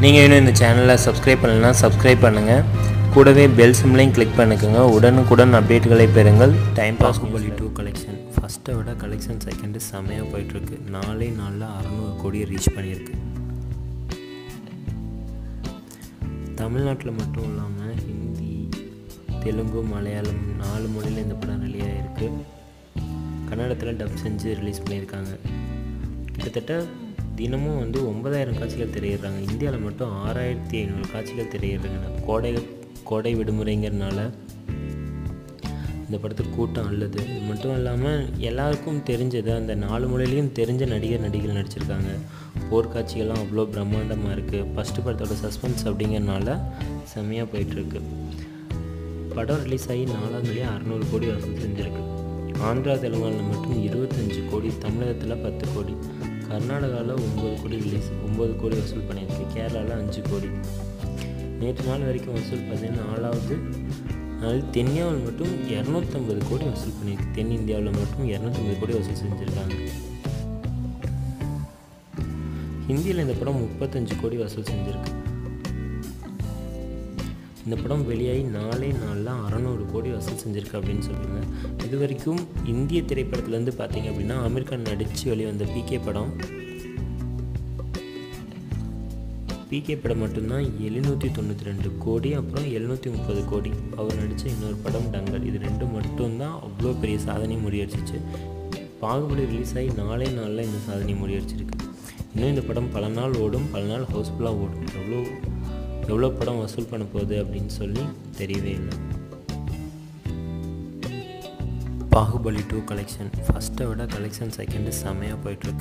நீங்கள் இன்னும் இந்த சேனலை சப்ஸ்கிரைப் பண்ணலைன்னா சப்ஸ்கிரைப் பண்ணுங்கள் கூடவே பெல் சிம்லையும் கிளிக் பண்ணிக்கோங்க உடனுக்குடன் அப்டேட்டுகளை பெறுங்கள் time pass Baahubali two collection ஃபஸ்ட்டை விட கலெக்ஷன் செகண்டு செமையாக போயிட்டுருக்கு நாலே நாளில் அறநூறு கோடியை ரீச் பண்ணியிருக்கு தமிழ்நாட்டில் மட்டும் இல்லாமல் ஹிந்தி தெலுங்கு மலையாளம் நாலு மொழியில் இந்த படம் வெளியாக இருக்குது கன்னடத்தில் டப் செஞ்சு ரிலீஸ் பண்ணியிருக்காங்க கிட்டத்தட்ட தினமும் வந்து ஒன்பதாயிரம் காட்சிகள் திரையிடுறாங்க இந்தியாவில் மட்டும் ஆறாயிரத்தி ஐநூறு காட்சிகள் திரையிடுறாங்க கோடை கோடை விடுமுறைங்கிறனால இந்த படத்துக்கு கூட்டம் அல்லது இது மட்டும் இல்லாமல் எல்லாருக்கும் தெரிஞ்சது அந்த நாலு மொழிலையும் தெரிஞ்ச நடிகர் நடிகைகள் நடிச்சிருக்காங்க போர்க்காட்சிகள்லாம் அவ்வளோ பிரம்மாண்டமாக இருக்குது ஃபஸ்ட்டு படத்தோட சஸ்பென்ஸ் அப்படிங்கிறனால செம்மையாக போயிட்டுருக்கு படம் ரிலீஸ் ஆகி நாலாம் தேதி அறநூறு கோடி வசூல் செஞ்சுருக்கு ஆந்திரா தெலுங்கானில் மட்டும் இருபத்தஞ்சி கோடி தமிழகத்தில் பத்து கோடி கர்நாடகாவில் ஒம்பது கோடி ரிலீஸ் ஒம்பது கோடி வசூல் பண்ணியிருக்கு கேரளாவில் அஞ்சு கோடி நேற்று நாள் வரைக்கும் வசூல் பார்த்தீங்கன்னா நாலாவது நாள் தென்னியாவில் மட்டும் இரநூத்தம்பது கோடி வசூல் பண்ணியிருக்கு தென்னிந்தியாவில் மட்டும் இரநூத்தம்பது கோடி வசூல் செஞ்சுருக்காங்க ஹிந்தியில் இந்த படம் முப்பத்தஞ்சு கோடி வசூல் செஞ்சுருக்கு இந்த படம் வெளியாகி நாலே நாளில் அறநூறு கோடி வசூல் செஞ்சுருக்கு அப்படின்னு சொல்லுவாங்க இது வரைக்கும் இந்திய திரைப்படத்துலேருந்து பார்த்தீங்க அப்படின்னா அமீர் கான் நடித்து வெளிவந்த பிகே படம் பிகே படம் மட்டும்தான் எழுநூற்றி தொண்ணூற்றி ரெண்டு கோடி அப்புறம் எழுநூற்றி முப்பது கோடி அவர் நடித்த இன்னொரு படம் டங்கல் இது ரெண்டு மட்டும்தான் அவ்வளோ பெரிய சாதனை முறியடிச்சிச்சு பாகுபலி ரிலீஸ் ஆகி நாலே நாளில் இந்த சாதனை முறியடிச்சிருக்கு இன்னும் இந்த படம் பல நாள் ஓடும் பல நாள் ஹவுஸ்ஃபுல்லாக ஓடும் எவ்வளோ எவ்வளோ படம் வசூல் பண்ண போகுது அப்படின்னு சொல்லி தெரியவே இல்லை பாகுபலி டூ கலெக்ஷன் ஃபஸ்ட்டை விட கலெக்ஷன் செகண்டு செமையாக போயிட்டுருக்கு